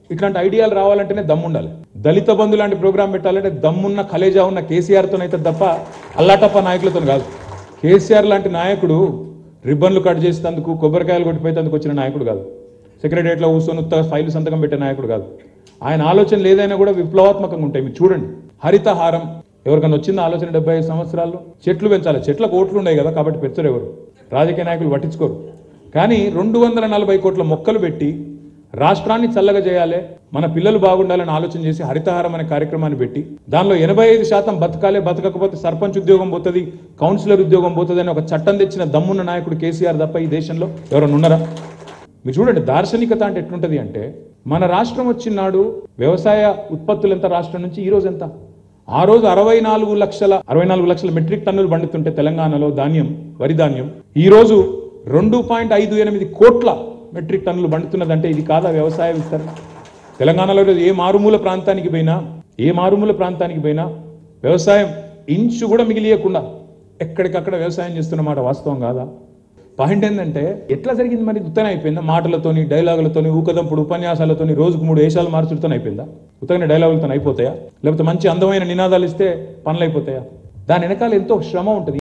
ఇట్లాంటి ఐడియాలు రావాలంటేనే దమ్ము ఉండాలి దళిత బంధు లాంటి ప్రోగ్రాం పెట్టాలంటే దమ్మున్న కలేజా ఉన్న కేసీఆర్తో అయితే తప్ప అల్లాటప్ప నాయకులతో కాదు కేసీఆర్ లాంటి నాయకుడు రిబ్బన్లు కట్ చేసేందుకు కొబ్బరికాయలు కొట్టిపోయేందుకు వచ్చిన నాయకుడు కాదు సెక్రటరియట్లో కూర్చొని ఉత్త ఫైల్ సంతకం పెట్టే నాయకుడు కాదు ఆయన ఆలోచనలు ఏదైనా కూడా విప్లవాత్మకంగా ఉంటాయి మీరు చూడండి హరితహారం ఎవరికైనా వచ్చింది ఆలోచన డెబ్బై ఐదు సంవత్సరాల్లో చెట్లు పెంచాలి చెట్లకు ఓట్లు ఉన్నాయి కదా కాబట్టి పెంచరు ఎవరు రాజకీయ నాయకులు పట్టించుకోరు కానీ రెండు వందల నలభై కోట్ల మొక్కలు పెట్టి రాష్ట్రాన్ని చల్లగా చేయాలి మన పిల్లలు బాగుండాలని ఆలోచన చేసి హరితహారం అనే కార్యక్రమాన్ని పెట్టి దానిలో ఎనభై ఐదు శాతం బతకాలే బతకకపోతే సర్పంచ్ ఉద్యోగం పోతుంది కౌన్సిలర్ ఉద్యోగం పోతుంది అని ఒక చట్టం తెచ్చిన దమ్మున్న నాయకుడు కేసీఆర్ తప్ప ఈ దేశంలో ఎవరైనా ఉన్నారా మీరు చూడండి దార్శనికత అంటే ఎట్లుంటది అంటే మన రాష్ట్రం వచ్చినాడు వ్యవసాయ ఉత్పత్తులు ఎంత రాష్ట్రం నుంచి ఈ రోజు ఎంత ఆ రోజు అరవై నాలుగు లక్షల అరవై నాలుగు లక్షల మెట్రిక్ టన్నులు పండుతుంటే తెలంగాణలో ధాన్యం వరి ధాన్యం ఈ రోజు రెండు పాయింట్ ఐదు ఎనిమిది కోట్ల మెట్రిక్ టన్నులు పండుతున్నదంటే ఇది కాదా వ్యవసాయ విస్తరణ తెలంగాణలో ఈరోజు ఏ మారుమూల ప్రాంతానికి పోయినా ఏ మారుమూల ప్రాంతానికి పోయినా వ్యవసాయం ఇంచు కూడా మిగిలియకుండా ఎక్కడికక్కడ వ్యవసాయం చేస్తున్న మాట వాస్తవం కాదా పాయింట్ ఏంటంటే ఎట్లా జరిగింది మరి ఉత్తనే అయిపోయిందా మాటలతోని డైలాగులతోని ఊకదంపుడు ఉపన్యాసాలతోని రోజుకు మూడు వేషాలు మార్చుడుతో అయిపోయిందా ఉత్తగానే డైలాగులతో అయిపోతాయా లేకపోతే మంచి అందమైన నినాదాలు ఇస్తే పనులు అయిపోతాయా దాని వెనకాల ఎంతో శ్రమ ఉంటుంది